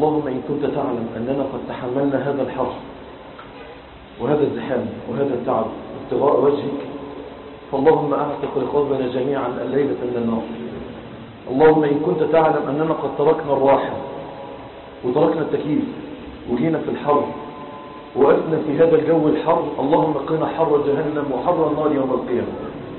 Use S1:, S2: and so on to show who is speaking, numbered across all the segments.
S1: اللهم إن كنت تعلم أننا قد تحملنا هذا الحر وهذا الزحام وهذا التعب ابتغاء وجهك فاللهم أعتق رقابنا جميعا الليلة من النار اللهم إن كنت تعلم أننا قد تركنا الراحة وتركنا التكييف وجينا في الحر وقفنا في هذا الجو الحر اللهم قنا حر جهنم وحر النار يوم القيامة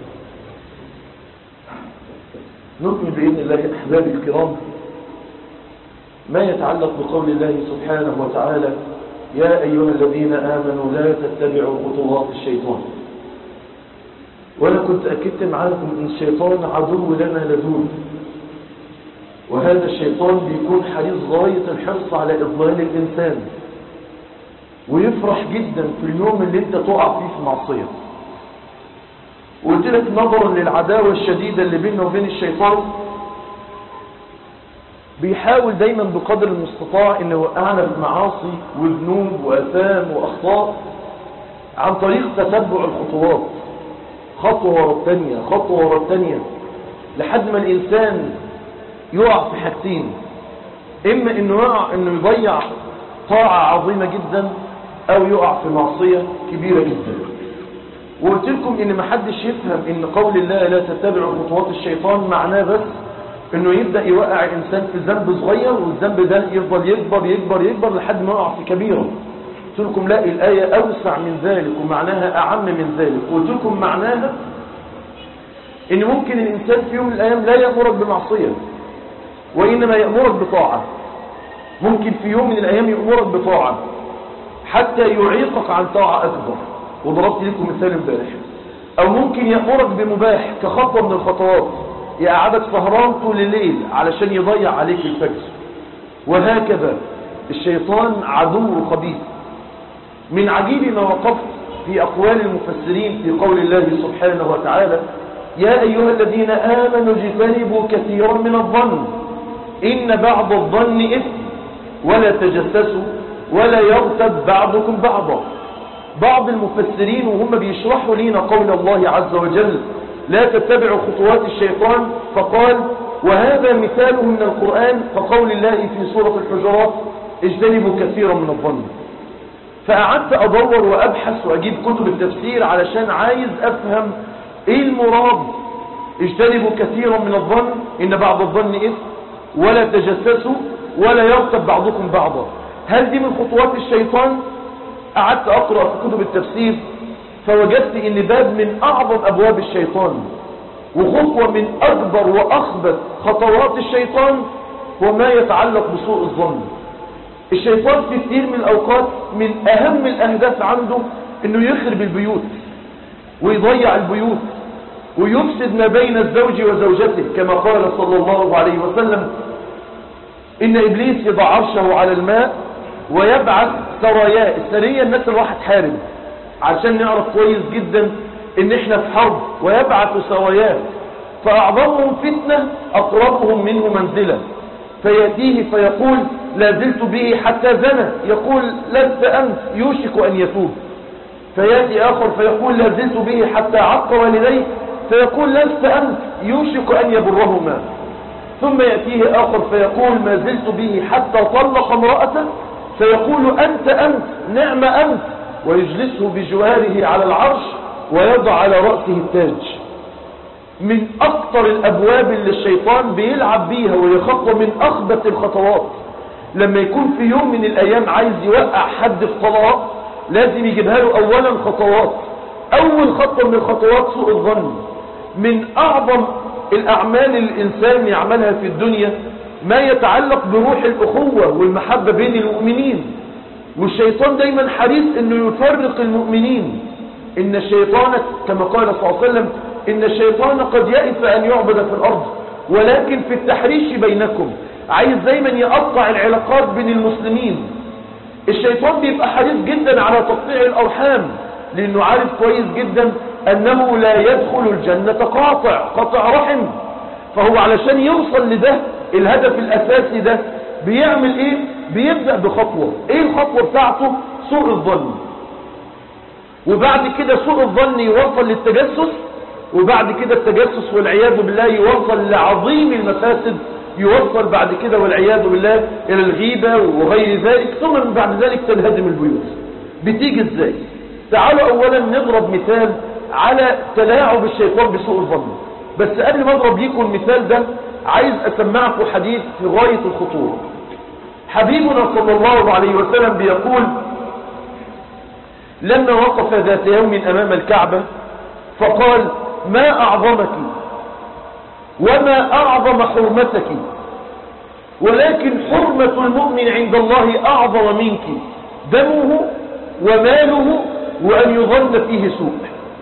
S1: نكمل بإذن الله أحبابي الكرام ما يتعلق بقول الله سبحانه وتعالى يا أيها الذين آمنوا لا تتبعوا خطوات الشيطان وأنا كنت أكدت معاكم أن الشيطان عدو لنا لدود وهذا الشيطان بيكون حريص غاية الحرص على إضلال الإنسان ويفرح جدا في اليوم اللي انت تقع فيه في معصية وقلت لك نظرا للعداوة الشديدة اللي بيننا وبين الشيطان بيحاول دايما بقدر المستطاع انه يوقعنا في معاصي وذنوب واثام واخطاء عن طريق تتبع الخطوات خطوة ورا الثانية خطوة ورا الثانية لحد ما الانسان يقع في حاجتين اما انه يقع انه يضيع طاعة عظيمة جدا او يقع في معصية كبيرة جدا وقلت لكم ان محدش يفهم ان قول الله لا تتبعوا خطوات الشيطان معناه بس انه يبدأ يوقع الانسان في ذنب صغير والذنب ده يفضل يكبر يكبر يكبر لحد ما يقع في كبيرة قلت لكم لا الآية اوسع من ذلك ومعناها اعم من ذلك قلت لكم معناها ان ممكن الانسان في يوم من الايام لا يأمرك بمعصية وانما يأمرك بطاعة ممكن في يوم من الايام يأمرك بطاعة حتى يعيقك عن طاعة اكبر وضربت لكم مثال امبارح او ممكن يأمرك بمباح كخطوة من الخطوات يقعدك سهران طول الليل علشان يضيع عليك الفجر وهكذا الشيطان عدو خبيث من عجيب ما وقفت في أقوال المفسرين في قول الله سبحانه وتعالى يا أيها الذين آمنوا اجتنبوا كثيرا من الظن إن بعض الظن إثم ولا تجسسوا ولا يغتب بعضكم بعضا بعض المفسرين وهم بيشرحوا لنا قول الله عز وجل لا تتبعوا خطوات الشيطان فقال وهذا مثاله من القرآن كقول الله في سورة الحجرات اجتنبوا كثيرا من الظن فقعدت أدور وأبحث وأجيب كتب التفسير علشان عايز أفهم إيه المراد اجتنبوا كثيرا من الظن إن بعض الظن إثم ولا تجسسوا ولا يغتب بعضكم بعضا هل دي من خطوات الشيطان قعدت أقرأ في كتب التفسير فوجدت ان باب من اعظم ابواب الشيطان وخطوة من اكبر واخبث خطوات الشيطان هو ما يتعلق بسوء الظن الشيطان في كثير من الاوقات من اهم الاهداف عنده انه يخرب البيوت ويضيع البيوت ويفسد ما بين الزوج وزوجته كما قال صلى الله عليه وسلم ان ابليس يضع عرشه على الماء ويبعث سراياه السرية الناس اللي راح تحارب عشان نعرف كويس جدا ان احنا في حرب ويبعث سراياه فاعظمهم فتنة اقربهم منه منزلة فيأتيه فيقول لا زلت به حتى زنى يقول لست أنت يوشك أن يتوب فيأتي آخر فيقول لا زلت به حتى عق والديه فيقول لست أنت يوشك أن يبرهما ثم يأتيه آخر فيقول ما زلت به حتى طلق امرأته فيقول أنت أنت نعم أنت ويجلسه بجواره على العرش ويضع على رأسه التاج من أكثر الأبواب اللي الشيطان بيلعب بيها وهي خطوة من أخبث الخطوات لما يكون في يوم من الأيام عايز يوقع حد في طلاق لازم يجيبها له أولا خطوات أول خطوة من الخطوات سوء الظن من أعظم الأعمال اللي الإنسان يعملها في الدنيا ما يتعلق بروح الأخوة والمحبة بين المؤمنين والشيطان دايما حريص انه يفرق المؤمنين ان الشيطان كما قال صلى الله عليه وسلم ان الشيطان قد يئس ان يعبد في الارض ولكن في التحريش بينكم عايز دايما يقطع العلاقات بين المسلمين الشيطان بيبقى حريص جدا على تقطيع الارحام لانه عارف كويس جدا انه لا يدخل الجنة قاطع قطع رحم فهو علشان يوصل لده الهدف الاساسي ده بيعمل ايه بيبدأ بخطوة ايه الخطوة بتاعته سوء الظن وبعد كده سوء الظن يوصل للتجسس وبعد كده التجسس والعياذ بالله يوصل لعظيم المفاسد يوصل بعد كده والعياذ بالله إلى الغيبة وغير ذلك ثم من بعد ذلك تنهدم البيوت بتيجي ازاي تعالوا أولا نضرب مثال على تلاعب الشيطان بسوء الظن بس قبل ما اضرب ليكم المثال ده عايز اسمعكم حديث في غاية الخطورة حبيبنا صلى الله عليه وسلم بيقول لما وقف ذات يوم أمام الكعبة فقال ما أعظمك وما أعظم حرمتك ولكن حرمة المؤمن عند الله أعظم منك دمه وماله وأن يظن فيه سوء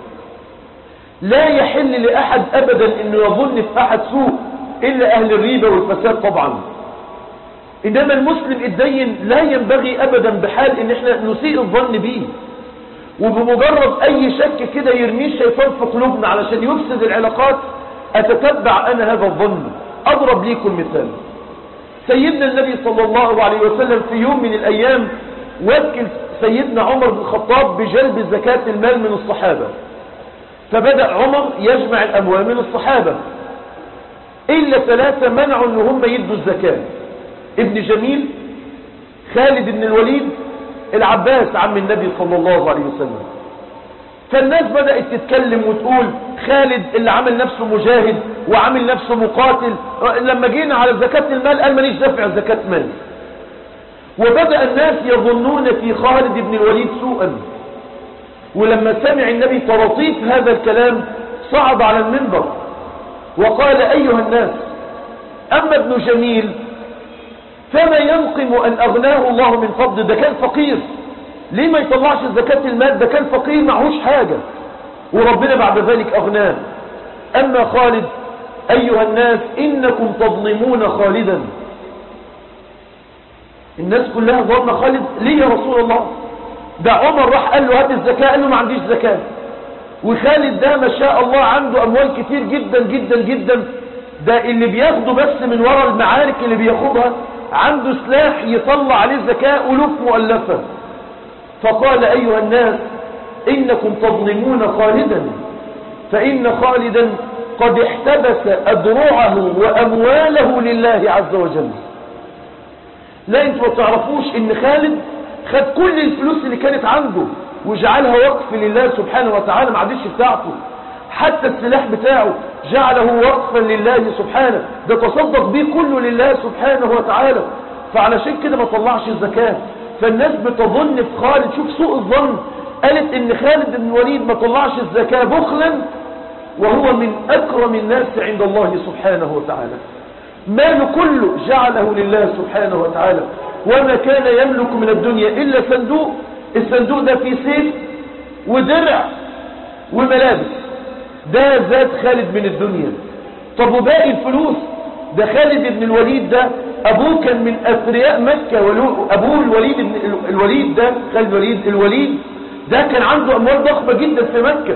S1: لا يحل لأحد أبدا أنه يظن في أحد سوء إلا أهل الريبة والفساد طبعا إنما المسلم الدين لا ينبغي أبدا بحال إن احنا نسيء الظن به وبمجرد أي شك كده يرميه الشيطان في قلوبنا علشان يفسد العلاقات أتتبع أنا هذا الظن أضرب ليكم مثال سيدنا النبي صلى الله عليه وسلم في يوم من الأيام وكل سيدنا عمر بن الخطاب بجلب زكاة المال من الصحابة فبدأ عمر يجمع الأموال من الصحابة إلا ثلاثة منعوا أن هم يدوا الزكاة ابن جميل خالد بن الوليد العباس عم النبي صلى الله عليه وسلم فالناس بدأت تتكلم وتقول خالد اللي عمل نفسه مجاهد وعمل نفسه مقاتل لما جينا على زكاة المال قال ماليش دفع زكاة مال وبدأ الناس يظنون في خالد بن الوليد سوءا ولما سمع النبي طراطيف هذا الكلام صعد على المنبر وقال أيها الناس أما ابن جميل فما ينقم أن أغناه الله من فضل ده كان فقير ليه ما يطلعش زكاة المال ده كان فقير معهوش حاجة وربنا بعد ذلك أغناه أما خالد أيها الناس إنكم تظلمون خالدا الناس كلها ظن خالد ليه يا رسول الله ده عمر راح قال له هات الزكاة قال له ما عنديش زكاة وخالد ده ما شاء الله عنده أموال كتير جدا جدا جدا ده اللي بياخده بس من وراء المعارك اللي بياخدها عنده سلاح يطلع عليه زكاة ألوف مؤلفة فقال أيها الناس إنكم تظلمون خالدا فإن خالدا قد احتبس أدرعه وأمواله لله عز وجل لا انتوا ما تعرفوش ان خالد خد كل الفلوس اللي كانت عنده وجعلها وقف لله سبحانه وتعالى ما عادش بتاعته حتى السلاح بتاعه جعله وقفا لله سبحانه ده تصدق بيه كله لله سبحانه وتعالى فعلشان كده ما طلعش الزكاة فالناس بتظن في خالد شوف سوء الظن قالت ان خالد بن الوليد ما طلعش الزكاة بخلا وهو من اكرم الناس عند الله سبحانه وتعالى ماله كله جعله لله سبحانه وتعالى وما كان يملك من الدنيا إلا صندوق الصندوق ده فيه سيف ودرع وملابس ده زاد خالد من الدنيا طب وباقي الفلوس ده خالد بن الوليد ده أبوه كان من أثرياء مكة أبوه الوليد بن الوليد ده خالد الوليد الوليد ده كان عنده أموال ضخمة جدا في مكة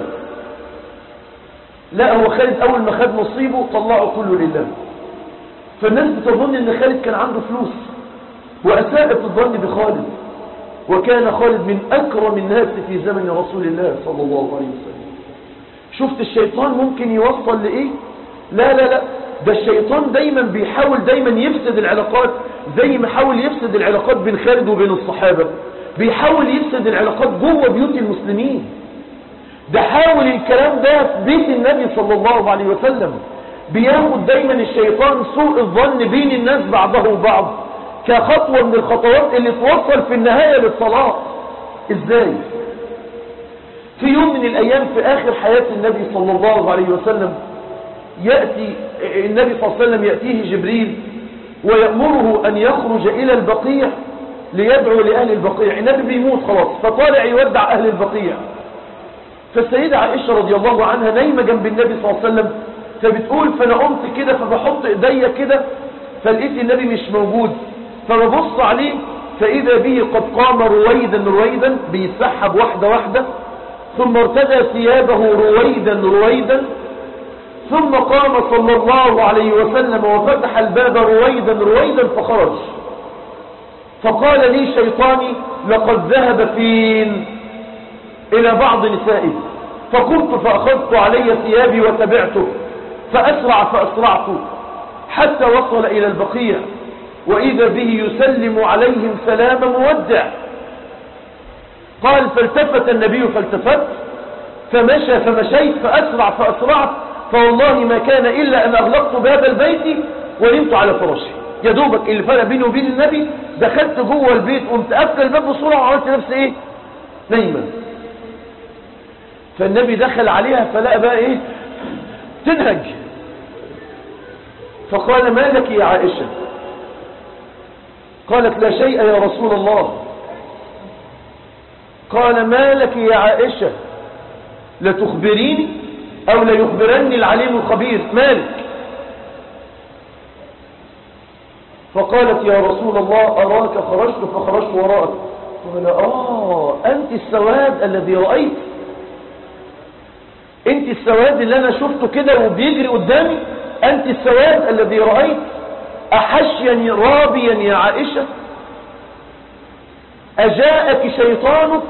S1: لا هو خالد أول ما خد نصيبه طلعه كله لله فالناس بتظن ان خالد كان عنده فلوس وأساءت الظن بخالد وكان خالد من أكرم الناس في زمن رسول الله صلى الله عليه وسلم شفت الشيطان ممكن يوصل لإيه لا لا لا ده الشيطان دايما بيحاول دايما يفسد العلاقات زي ما حاول يفسد العلاقات بين خالد وبين الصحابة بيحاول يفسد العلاقات جوه بيوت المسلمين ده حاول الكلام ده في بيت النبي صلى الله عليه وسلم بياخد دايما الشيطان سوء الظن بين الناس بعضه وبعض كخطوة من الخطوات اللي توصل في النهاية للطلاق ازاي في يوم من الايام في اخر حياة النبي صلى الله عليه وسلم يأتي النبي صلى الله عليه وسلم يأتيه جبريل ويأمره ان يخرج الى البقيع ليدعو لأهل البقيع النبي بيموت خلاص فطالع يودع اهل البقيع فالسيدة عائشة رضي الله عنها نايمة جنب النبي صلى الله عليه وسلم فبتقول فانا قمت كده فبحط ايديا كده فلقيت النبي مش موجود فببص عليه فاذا به قد قام رويدا رويدا بيسحب واحدة واحدة ثم ارتدى ثيابه رويدا رويدا ثم قام صلى الله عليه وسلم وفتح الباب رويدا رويدا فخرج فقال لي شيطاني لقد ذهب فين الى بعض نسائه فقمت فاخذت علي ثيابي وتبعته فأسرع فأسرعت حتى وصل إلى البقيع وإذا به يسلم عليهم سلام مودع قال فالتفت النبي فالتفت فمشى فمشيت فأسرع فأسرعت فوالله ما كان إلا أن أغلقت باب البيت ونمت على فراشي يا دوبك اللي فرق بيني وبين النبي دخلت جوه البيت قمت قفل الباب بسرعة وعملت نفسي ايه نايمة فالنبي دخل عليها فلقى بقى ايه تنهج فقال ما لك يا عائشة قالت لا شيء يا رسول الله قال ما لك يا عائشة لتخبريني أو ليخبرني العليم الخبير مالك فقالت يا رسول الله أراك خرجت فخرجت وراءك قال آه أنت السواد الذي رأيت أنت السواد اللي أنا شفته كده وبيجري قدامي أنت السواد الذي رأيت أحشيا رابيا يا عائشة أجاءك شيطانك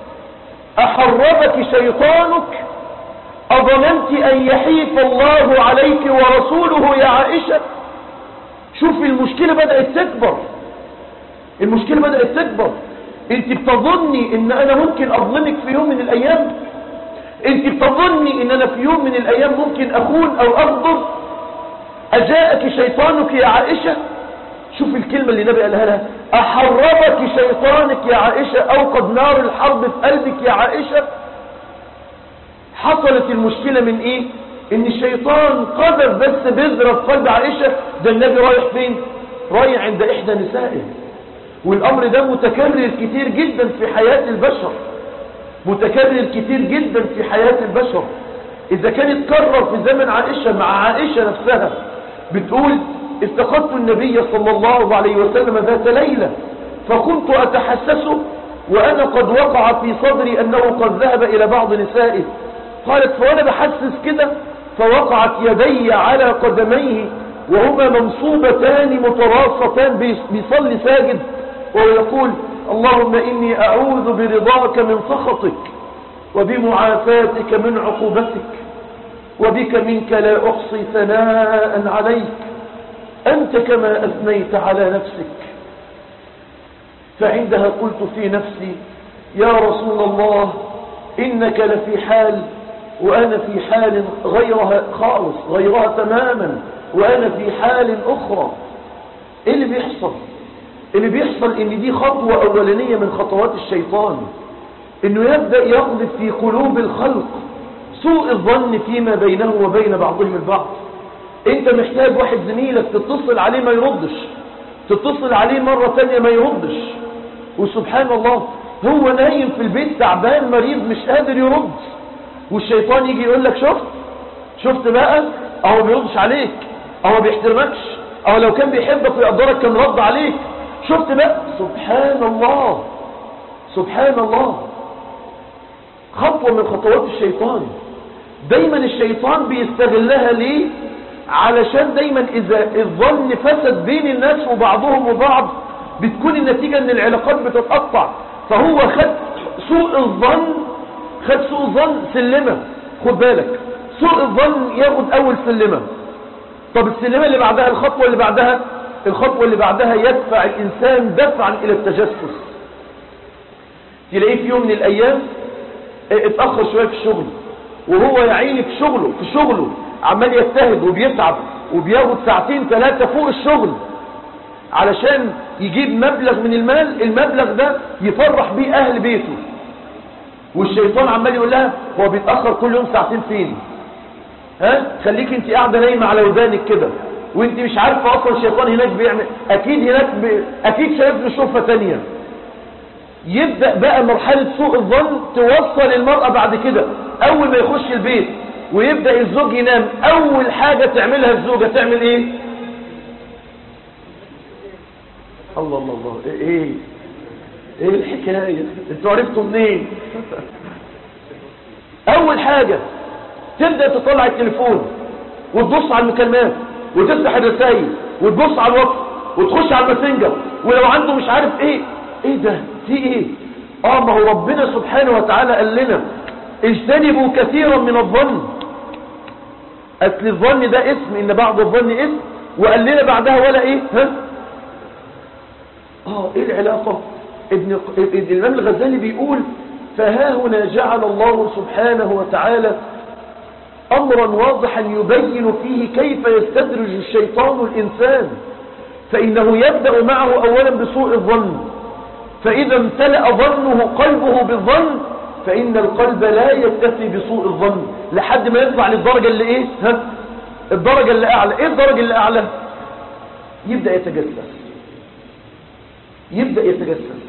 S1: أحربك شيطانك أظننت أن يحيف الله عليك ورسوله يا عائشة شوف المشكلة بدأت تكبر المشكلة بدأت تكبر انت بتظني ان انا ممكن اظلمك في يوم من الايام انت بتظني ان انا في يوم من الايام ممكن اخون او اغضب اجاءك شيطانك يا عائشة شوف الكلمة اللي النبي قالها لها احربك شيطانك يا عائشة اوقد نار الحرب في قلبك يا عائشة حصلت المشكلة من ايه ان الشيطان قذف بس بذرة في قلب عائشة ده النبي رايح فين رايح عند احدى نسائه والامر ده متكرر كتير جدا في حياة البشر متكرر كتير جدا في حياة البشر اذا كان اتكرر في زمن عائشة مع عائشة نفسها بتقول افتقدت النبي صلى الله عليه وسلم ذات ليلة فكنت اتحسسه وانا قد وقع في صدري انه قد ذهب الى بعض نسائه قالت فوانا بحسس كده فوقعت يدي على قدميه وهما منصوبتان متراصتان بيصلي ساجد وهو يقول اللهم إني أعوذ برضاك من سخطك وبمعافاتك من عقوبتك وبك منك لا أحصي ثناء عليك أنت كما أثنيت على نفسك فعندها قلت في نفسي يا رسول الله إنك لفي حال وأنا في حال غيرها خالص غيرها تماما وأنا في حال أخرى إيه اللي بيحصل اللي بيحصل إن دي خطوة أولانية من خطوات الشيطان إنه يبدأ يقذف في قلوب الخلق سوء الظن فيما بينه وبين بعضهم البعض انت محتاج واحد زميلك تتصل عليه ما يردش تتصل عليه مرة تانية ما يردش وسبحان الله هو نايم في البيت تعبان مريض مش قادر يرد والشيطان يجي يقول لك شفت شفت بقى اهو بيردش عليك اهو بيحترمكش اهو لو كان بيحبك ويقدرك كان رد عليك شفت بقى سبحان الله سبحان الله خطوة من خطوات الشيطان دايما الشيطان بيستغلها ليه علشان دايما اذا الظن فسد بين الناس وبعضهم وبعض بتكون النتيجة ان العلاقات بتتقطع فهو خد سوء الظن خد سوء الظن سلمة خد بالك سوء الظن ياخد اول سلمة طب السلمة اللي بعدها الخطوة اللي بعدها الخطوة اللي بعدها يدفع الانسان دفعا الى التجسس تلاقيه في يوم من الايام اتأخر شوية في الشغل وهو يعيني في شغله في شغله عمال يجتهد وبيتعب وبياخد ساعتين ثلاثة فوق الشغل علشان يجيب مبلغ من المال المبلغ ده يفرح بيه اهل بيته والشيطان عمال يقول لها هو بيتأخر كل يوم ساعتين فين ها خليك انت قاعدة نايمة على ودانك كده وانت مش عارفة اصلا الشيطان هناك بيعمل اكيد هناك ب... اكيد شايف له شوفة تانية يبدأ بقى مرحلة سوء الظن توصل المرأة بعد كده اول ما يخش البيت ويبدأ الزوج ينام اول حاجة تعملها الزوجة تعمل ايه الله الله الله ايه ايه الحكاية انتوا عرفتوا منين اول حاجة تبدأ تطلع التليفون وتبص على المكالمات وتفتح الرسائل وتبص على الوقت وتخش على الماسنجر ولو عنده مش عارف ايه ايه ده في ايه اه ما هو ربنا سبحانه وتعالى قال لنا اجتنبوا كثيرا من الظن اصل الظن ده اسم ان بعض الظن اسم وقال لنا بعدها ولا ايه ها اه ايه العلاقة ابن الامام الغزالي بيقول فها هنا جعل الله سبحانه وتعالى امرا واضحا يبين فيه كيف يستدرج الشيطان الانسان فانه يبدأ معه اولا بسوء الظن فاذا امتلأ ظنه قلبه بالظن فان القلب لا يكتفي بسوء الظن لحد ما يطلع للدرجة اللي ايه ها الدرجة اللي اعلى ايه الدرجة اللي اعلى يبدأ يتجسس يبدأ يتجسس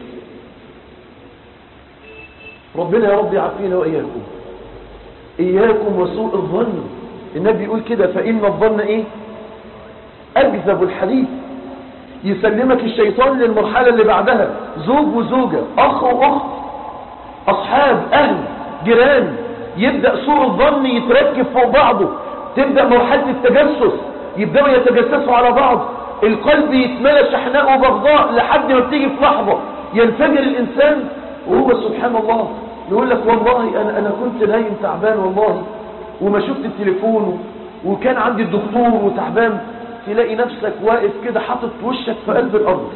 S1: ربنا يا رب يعافينا وإياكم إياكم وسوء الظن النبي يقول كده فإن الظن إيه أكذب الحديث يسلمك الشيطان للمرحلة اللي بعدها زوج وزوجة أخ وأخت أصحاب أهل جيران يبدأ سوء الظن يتركب فوق بعضه تبدأ مرحلة التجسس يبدأوا يتجسسوا على بعض القلب يتملى شحناء وبغضاء لحد ما بتيجي في لحظة ينفجر الإنسان وهو سبحان الله يقول لك والله أنا, أنا كنت نايم تعبان والله وما شفت التليفون وكان عندي الدكتور وتعبان تلاقي نفسك واقف كده حاطط وشك في قلب الأرض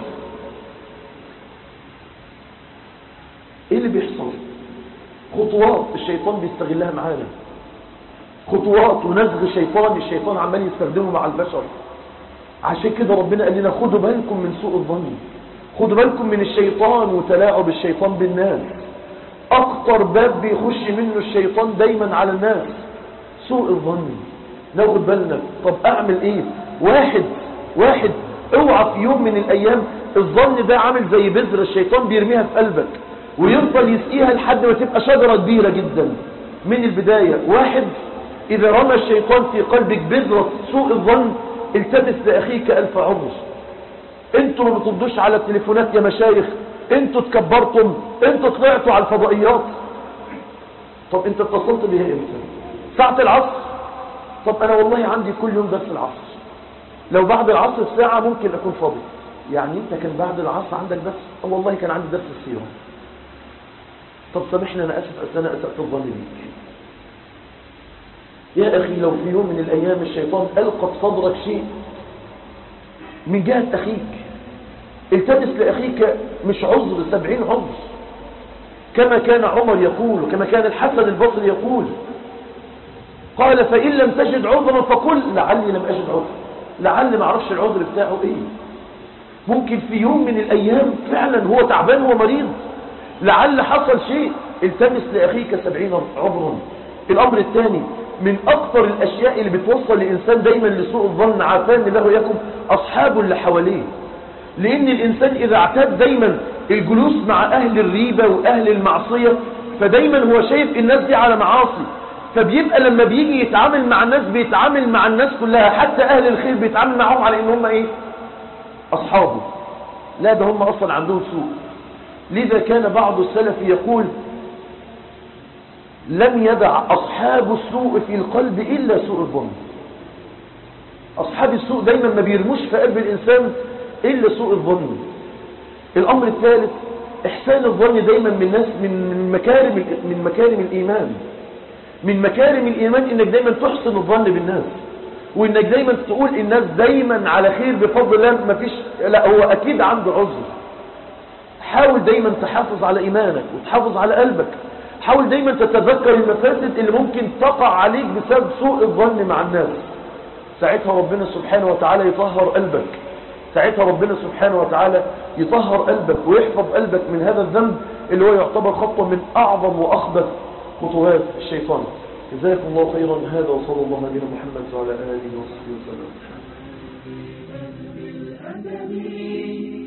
S1: ايه اللي بيحصل خطوات الشيطان بيستغلها معانا خطوات ونزغ شيطان الشيطان عمال يستخدمه مع البشر عشان كده ربنا قال لنا خدوا بالكم من سوء الظن خدوا بالكم من الشيطان وتلاعب الشيطان بالناس اكتر باب بيخش منه الشيطان دايما على الناس سوء الظن ناخد بالنا طب اعمل ايه واحد واحد اوعى في يوم من الايام الظن ده عامل زي بذرة الشيطان بيرميها في قلبك ويفضل يسقيها لحد ما تبقى شجرة كبيرة جدا من البداية واحد اذا رمى الشيطان في قلبك بذرة سوء الظن التمس لأخيك ألف عمر انتوا ما بتردوش على التليفونات يا مشايخ انتوا تكبرتم انتوا طلعتوا على الفضائيات طب انت اتصلت بيها امتى ساعة العصر طب انا والله عندي كل يوم درس العصر لو بعد العصر بساعة ممكن اكون فاضي يعني انت كان بعد العصر عندك درس اه والله كان عندي درس السيرة طب سامحني انا اسف انا اسأت الظن بيك يا أخي لو في يوم من الأيام الشيطان ألقى بصدرك شيء من جهة أخيك التمس لأخيك مش عذر سبعين عذر كما كان عمر يقول وكما كان الحسن البصري يقول قال فإن لم تجد عذرا فقل لعلي لم أجد عذر لعلي ما اعرفش العذر بتاعه إيه ممكن في يوم من الأيام فعلا هو تعبان ومريض لعل حصل شيء التمس لأخيك سبعين عذرا الأمر الثاني من أكثر الأشياء اللي بتوصل لإنسان دايما لسوء الظن عافان له يكن أصحابه اللي حواليه لأن الإنسان إذا اعتاد دايما الجلوس مع أهل الريبة وأهل المعصية فدايما هو شايف الناس دي على معاصي فبيبقى لما بيجي يتعامل مع الناس بيتعامل مع الناس كلها حتى أهل الخير بيتعامل معهم على إن هم إيه أصحابه لا ده هم أصلا عندهم سوء لذا كان بعض السلف يقول لم يدع أصحاب السوء في القلب إلا سوء الظن أصحاب السوء دايما ما بيرموش في قلب الإنسان إلا سوء الظن الأمر الثالث إحسان الظن دايما من ناس من مكارم من مكارم الإيمان من مكارم الإيمان إنك دايما تحسن الظن بالناس وإنك دايما تقول الناس دايما على خير بفضل الله ما فيش لا هو أكيد عنده عذر حاول دايما تحافظ على إيمانك وتحافظ على قلبك حاول دايما تتذكر المفاسد اللي ممكن تقع عليك بسبب سوء الظن مع الناس ساعتها ربنا سبحانه وتعالى يطهر قلبك ساعتها ربنا سبحانه وتعالى يطهر قلبك ويحفظ قلبك من هذا الذنب اللي هو يعتبر خطوة من أعظم وأخبث خطوات الشيطان جزاكم الله خيرا هذا وصلى الله على محمد وعلى آله وصحبه وسلم